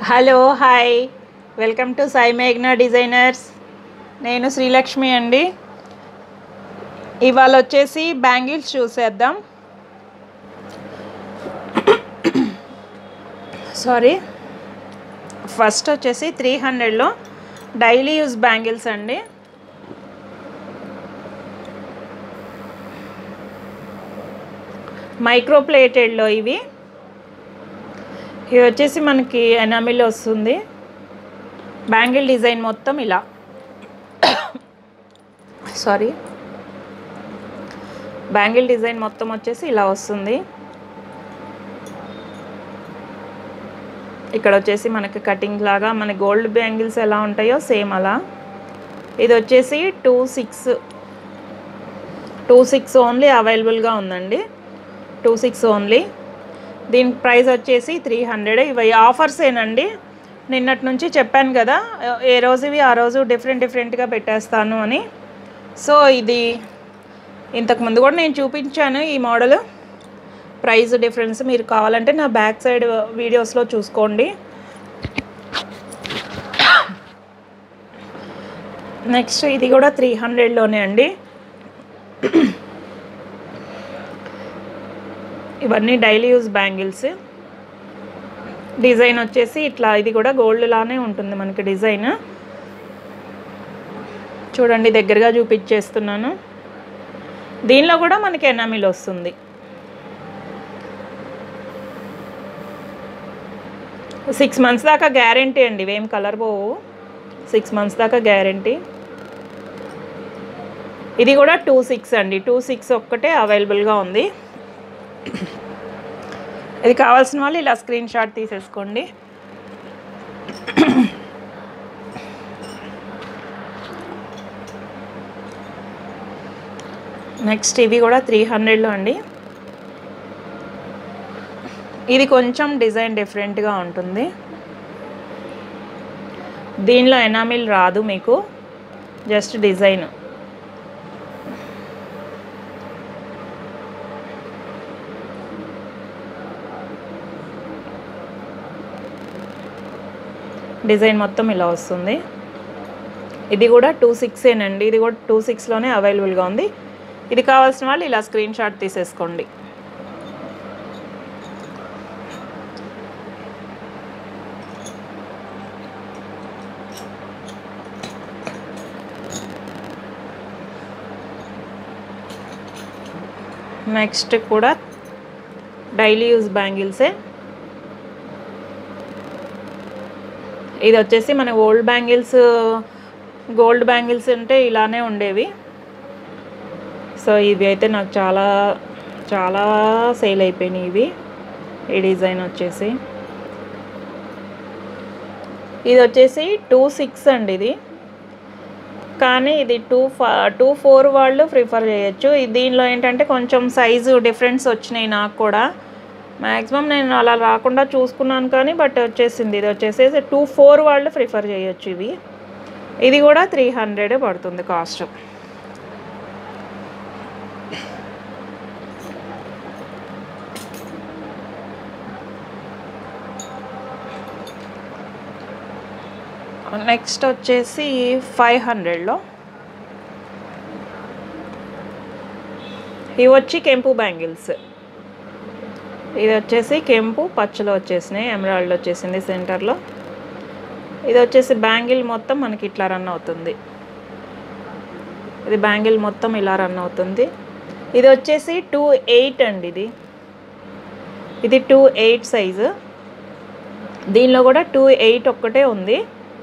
hello hi welcome to Sai మేఘ్నా designers నేను శ్రీలక్ష్మి అండి ఇవాళ వచ్చేసి బ్యాంగిల్స్ చూసేద్దాం సారీ ఫస్ట్ వచ్చేసి త్రీ హండ్రెడ్లో డైలీ యూజ్ బ్యాంగిల్స్ అండి మైక్రో ప్లేటెడ్లో ఇవి ఇది వచ్చేసి మనకి ఎనామిల్ వస్తుంది బ్యాంగిల్ డిజైన్ మొత్తం ఇలా సారీ బ్యాంగిల్ డిజైన్ మొత్తం వచ్చేసి ఇలా వస్తుంది ఇక్కడ వచ్చేసి మనకి కటింగ్ లాగా మన గోల్డ్ బ్యాంగిల్స్ ఎలా ఉంటాయో సేమ్ అలా ఇది వచ్చేసి two six two six only అవైలబుల్గా ఉందండి టూ సిక్స్ ఓన్లీ దీని ప్రైస్ వచ్చేసి త్రీ హండ్రెడ్ ఇవి ఆఫర్స్ ఏనండి నిన్నటి నుంచి చెప్పాను కదా ఏ రోజువి ఆ రోజు డిఫరెంట్ డిఫరెంట్గా పెట్టేస్తాను అని సో ఇది ఇంతకుముందు కూడా నేను చూపించాను ఈ మోడల్ ప్రైస్ డిఫరెన్స్ మీరు కావాలంటే నా బ్యాక్ సైడ్ వీడియోస్లో చూసుకోండి నెక్స్ట్ ఇది కూడా త్రీ హండ్రెడ్లోనే అండి ఇవన్నీ డైలీ యూజ్ బ్యాంగిల్స్ డిజైన్ వచ్చేసి ఇట్లా ఇది కూడా గోల్డ్ లానే ఉంటుంది మనకి డిజైన్ చూడండి దగ్గరగా చూపించేస్తున్నాను దీనిలో కూడా మనకి ఎనామిల్ వస్తుంది సిక్స్ మంత్స్ దాకా గ్యారంటీ అండి ఇవేం కలర్ పోవు సిక్స్ మంత్స్ దాకా గ్యారంటీ ఇది కూడా టూ సిక్స్ అండి టూ సిక్స్ ఒక్కటే అవైలబుల్గా ఉంది ఇది కావాల్సిన వాళ్ళు ఇలా స్క్రీన్ షాట్ తీసేసుకోండి నెక్స్ట్ ఇవి కూడా త్రీ హండ్రెడ్లో అండి ఇది కొంచెం డిజైన్ డిఫరెంట్గా ఉంటుంది దీనిలో ఎనామిల్ రాదు మీకు జస్ట్ డిజైన్ డిజైన్ మొత్తం ఇలా వస్తుంది ఇది కూడా టూ సిక్సేనండి ఇది కూడా టూ సిక్స్లోనే అవైలబుల్గా ఉంది ఇది కావాల్సిన వాళ్ళు ఇలా స్క్రీన్ షాట్ తీసేసుకోండి నెక్స్ట్ కూడా డైలీ యూజ్ బ్యాంగిల్సే ఇది వచ్చేసి మన ఓల్డ్ బ్యాంగిల్స్ గోల్డ్ బ్యాంగిల్స్ అంటే ఇలానే ఉండేవి సో ఇవి అయితే నాకు చాలా చాలా సేల్ అయిపోయినాయి ఇవి ఈ డిజైన్ వచ్చేసి ఇది వచ్చేసి టూ సిక్స్ అండి ఇది కానీ ఇది టూ ఫా టూ ఫోర్ వాళ్ళు ప్రిఫర్ చేయొచ్చు దీనిలో ఏంటంటే కొంచెం సైజు డిఫరెన్స్ వచ్చినాయి నాకు కూడా మ్యాక్సిమం నేను అలా రాకుండా చూసుకున్నాను కానీ బట్ వచ్చేసింది ఇది వచ్చేసేసి టూ ఫోర్ వాళ్ళు ప్రిఫర్ చేయొచ్చు ఇవి ఇది కూడా త్రీ హండ్రెడ్ పడుతుంది కాస్ట్ నెక్స్ట్ వచ్చేసి ఫైవ్ హండ్రెడ్లో ఇవి వచ్చి కెంపు బ్యాంగిల్స్ ఇది వచ్చేసి కెంపు పచ్చలో వచ్చేసినాయి ఎమరాల్డ్ వచ్చేసింది సెంటర్లో ఇది వచ్చేసి బ్యాంగిల్ మొత్తం మనకి ఇట్లా రన్ అవుతుంది ఇది బ్యాంగిల్ మొత్తం ఇలా రన్ అవుతుంది ఇది వచ్చేసి టూ ఎయిట్ అండి ఇది ఇది టూ ఎయిట్ సైజు దీనిలో కూడా టూ ఎయిట్ ఒక్కటే ఉంది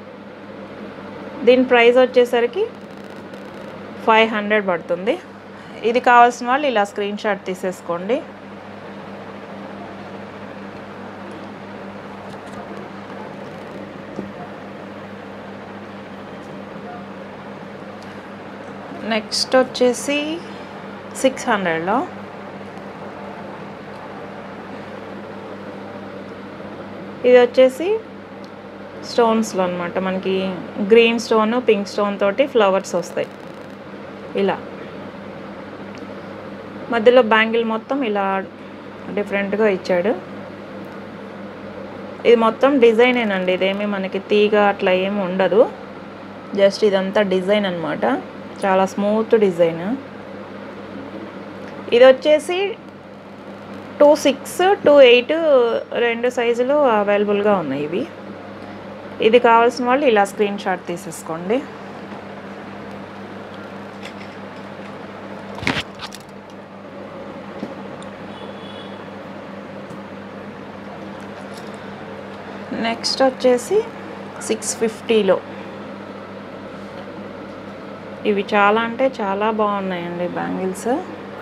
దీని ప్రైస్ వచ్చేసరికి ఫైవ్ హండ్రెడ్ పడుతుంది ఇది కావాల్సిన వాళ్ళు ఇలా స్క్రీన్ షాట్ తీసేసుకోండి నెక్స్ట్ వచ్చేసి సిక్స్ హండ్రెడ్లో ఇది వచ్చేసి స్టోన్స్లో అనమాట మనకి గ్రీన్ స్టోన్ పింక్ స్టోన్ తోటి ఫ్లవర్స్ వస్తాయి ఇలా మధ్యలో బ్యాంగిల్ మొత్తం ఇలా డిఫరెంట్గా ఇచ్చాడు ఇది మొత్తం డిజైనేనండి ఇదేమి మనకి తీగ అట్లా ఏమి ఉండదు జస్ట్ ఇదంతా డిజైన్ అనమాట చాలా స్మూత్ డిజైన్ ఇది వచ్చేసి టూ సిక్స్ టూ ఎయిట్ రెండు సైజులు అవైలబుల్గా ఉన్నాయి ఇవి ఇది కావాల్సిన వాళ్ళు ఇలా స్క్రీన్ షాట్ తీసేసుకోండి నెక్స్ట్ వచ్చేసి సిక్స్ ఫిఫ్టీలో ఇవి చాలా అంటే చాలా బాగున్నాయండి బ్యాంగిల్స్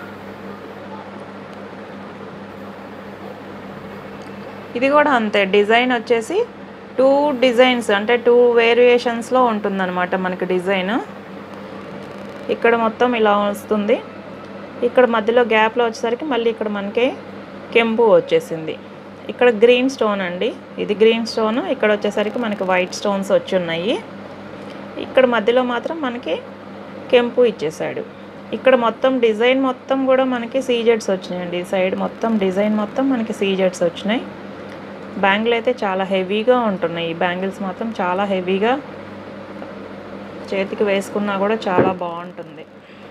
ఇది కూడా అంతే డిజైన్ వచ్చేసి టూ డిజైన్స్ అంటే టూ వేరియేషన్స్లో ఉంటుందన్నమాట మనకి డిజైన్ ఇక్కడ మొత్తం ఇలా వస్తుంది ఇక్కడ మధ్యలో గ్యాప్లో వచ్చేసరికి మళ్ళీ ఇక్కడ మనకి కెంపు వచ్చేసింది ఇక్కడ గ్రీన్ స్టోన్ అండి ఇది గ్రీన్ స్టోన్ ఇక్కడ వచ్చేసరికి మనకి వైట్ స్టోన్స్ వచ్చి ఉన్నాయి ఇక్కడ మధ్యలో మాత్రం మనకి కెంపు ఇచ్చేసాడు ఇక్కడ మొత్తం డిజైన్ మొత్తం కూడా మనకి సీజెడ్స్ వచ్చినాయండి ఈ సైడ్ మొత్తం డిజైన్ మొత్తం మనకి సీజెడ్స్ వచ్చినాయి బ్యాంగిల్ అయితే చాలా హెవీగా ఉంటున్నాయి ఈ బ్యాంగిల్స్ మాత్రం చాలా హెవీగా చేతికి వేసుకున్నా కూడా చాలా బాగుంటుంది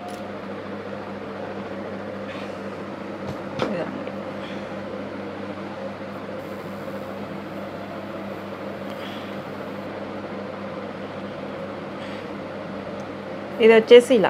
ఇదండి ఇది వచ్చేసి ఇలా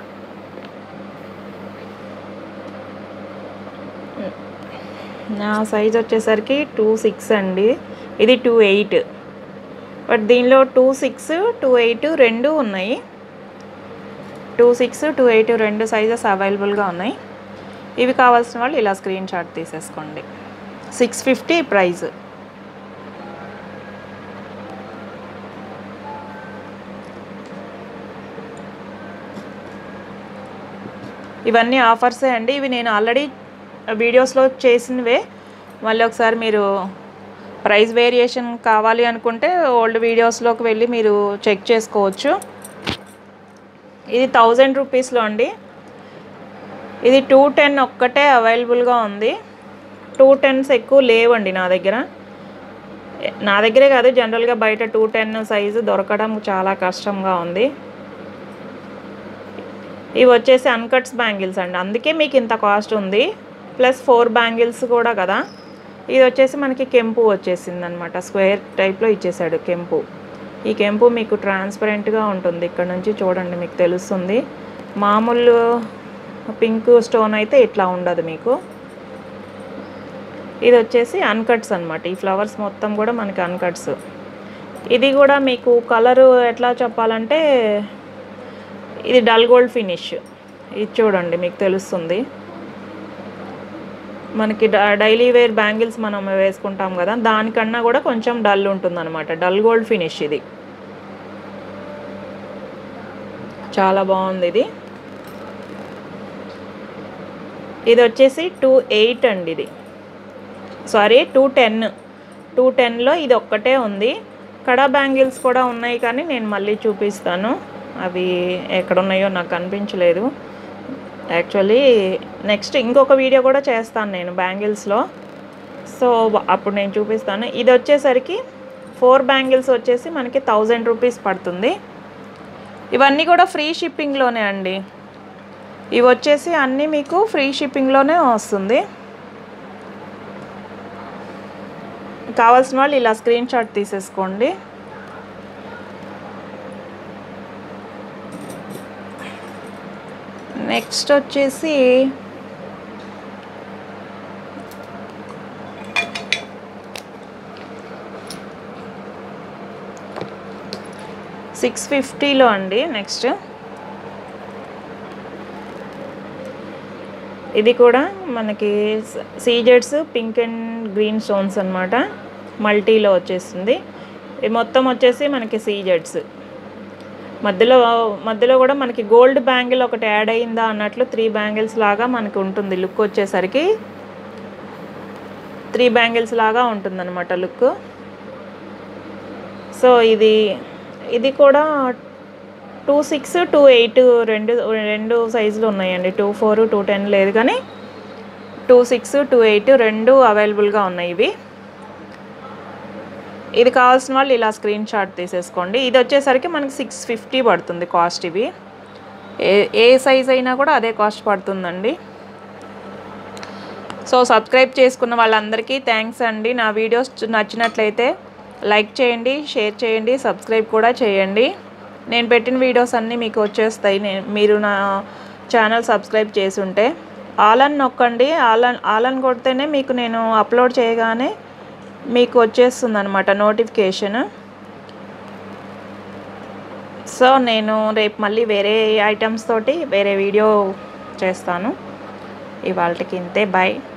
నా సైజ్ వచ్చేసరికి టూ సిక్స్ అండి ఇది టూ ఎయిట్ బట్ దీనిలో టూ సిక్స్ టూ ఎయిట్ రెండు ఉన్నాయి టూ సిక్స్ టూ ఎయిట్ రెండు సైజెస్ అవైలబుల్గా ఉన్నాయి ఇవి కావాల్సిన వాళ్ళు ఇలా స్క్రీన్ షాట్ తీసేసుకోండి సిక్స్ ఫిఫ్టీ ప్రైస్ ఇవన్నీ ఆఫర్సే అండి ఇవి నేను ఆల్రెడీ వీడియోస్లో చేసినవే మళ్ళీ ఒకసారి మీరు ప్రైస్ వేరియేషన్ కావాలి అనుకుంటే ఓల్డ్ వీడియోస్లోకి వెళ్ళి మీరు చెక్ చేసుకోవచ్చు ఇది థౌజండ్ రూపీస్లో అండి ఇది టూ టెన్ ఒక్కటే అవైలబుల్గా ఉంది టూ టెన్స్ ఎక్కువ లేవండి నా దగ్గర నా దగ్గరే కాదు జనరల్గా బయట టూ టెన్ సైజు దొరకడం చాలా కష్టంగా ఉంది ఇవి వచ్చేసి అన్కట్స్ బ్యాంగిల్స్ అండి అందుకే మీకు ఇంత కాస్ట్ ఉంది ప్లస్ ఫోర్ బ్యాంగిల్స్ కూడా కదా ఇది వచ్చేసి మనకి కెంపు వచ్చేసింది అనమాట స్క్వేర్ టైప్లో ఇచ్చేసాడు కెంపు ఈ కెంపు మీకు ట్రాన్స్పరెంట్గా ఉంటుంది ఇక్కడ నుంచి చూడండి మీకు తెలుస్తుంది మామూలు పింక్ స్టోన్ అయితే ఇట్లా ఉండదు మీకు ఇది వచ్చేసి అన్కట్స్ అనమాట ఈ ఫ్లవర్స్ మొత్తం కూడా మనకి అన్కట్స్ ఇది కూడా మీకు కలరు ఎట్లా చెప్పాలంటే ఇది డల్ గోల్డ్ ఫినిష్ ఇది చూడండి మీకు తెలుస్తుంది మనకి డైలీ వేర్ బ్యాంగిల్స్ మనం వేసుకుంటాం కదా దానికన్నా కూడా కొంచెం డల్ ఉంటుంది అనమాట డల్ గోల్డ్ ఫినిష్ ఇది చాలా బాగుంది ఇది ఇది వచ్చేసి టూ ఎయిట్ అండి ఇది సారీ టూ టెన్ టూ టెన్లో ఇది ఒక్కటే ఉంది కడా బ్యాంగిల్స్ కూడా ఉన్నాయి కానీ నేను మళ్ళీ చూపిస్తాను అవి ఎక్కడ ఉన్నాయో నాకు కనిపించలేదు యాక్చువల్లీ నెక్స్ట్ ఇంకొక వీడియో కూడా చేస్తాను నేను బ్యాంగిల్స్లో సో అప్పుడు నేను చూపిస్తాను ఇది వచ్చేసరికి ఫోర్ బ్యాంగిల్స్ వచ్చేసి మనకి థౌజండ్ రూపీస్ పడుతుంది ఇవన్నీ కూడా ఫ్రీ షిప్పింగ్లోనే అండి ఇవి వచ్చేసి అన్నీ మీకు ఫ్రీ షిప్పింగ్లోనే వస్తుంది కావాల్సిన వాళ్ళు ఇలా స్క్రీన్ షాట్ తీసేసుకోండి నెక్స్ట్ వచ్చేసి సిక్స్ ఫిఫ్టీలో అండి నెక్స్ట్ ఇది కూడా మనకి సీజెడ్స్ పింక్ అండ్ గ్రీన్ స్టోన్స్ అనమాట మల్టీలో వచ్చేస్తుంది ఇది మొత్తం వచ్చేసి మనకి సీజెడ్స్ మధ్యలో మధ్యలో కూడా మనకి గోల్డ్ బ్యాంగిల్ ఒకటి యాడ్ అయిందా అన్నట్లు త్రీ బ్యాంగిల్స్ లాగా మనకి ఉంటుంది లుక్ వచ్చేసరికి త్రీ బ్యాంగిల్స్ లాగా ఉంటుంది అనమాట లుక్ సో ఇది ఇది కూడా టూ సిక్స్ టూ ఎయిట్ రెండు రెండు సైజులు ఉన్నాయండి టూ ఫోర్ టూ టెన్ లేదు కానీ టూ సిక్స్ టూ ఎయిట్ రెండు అవైలబుల్గా ఉన్నాయి ఇవి ఇది కావాల్సిన వాళ్ళు ఇలా స్క్రీన్ షాట్ తీసేసుకోండి ఇది వచ్చేసరికి మనకి సిక్స్ ఫిఫ్టీ పడుతుంది కాస్ట్ ఇవి ఏ ఏ సైజ్ అయినా కూడా అదే కాస్ట్ పడుతుందండి సో సబ్స్క్రైబ్ చేసుకున్న వాళ్ళందరికీ థ్యాంక్స్ అండి నా వీడియోస్ నచ్చినట్లయితే లైక్ చేయండి షేర్ చేయండి సబ్స్క్రైబ్ కూడా చేయండి నేను పెట్టిన వీడియోస్ అన్నీ మీకు వచ్చేస్తాయి నేను మీరు నా ఛానల్ సబ్స్క్రైబ్ చేసి ఉంటే ఆల్ అని నొక్కండి ఆల్ అని ఆల్ అని కొడితేనే మీకు నేను అప్లోడ్ చేయగానే మీకు వచ్చేస్తుంది అనమాట నోటిఫికేషన్ సో నేను రేపు మళ్ళీ వేరే ఐటమ్స్ తోటి వేరే వీడియో చేస్తాను ఇవాళకి ఇంతే బాయ్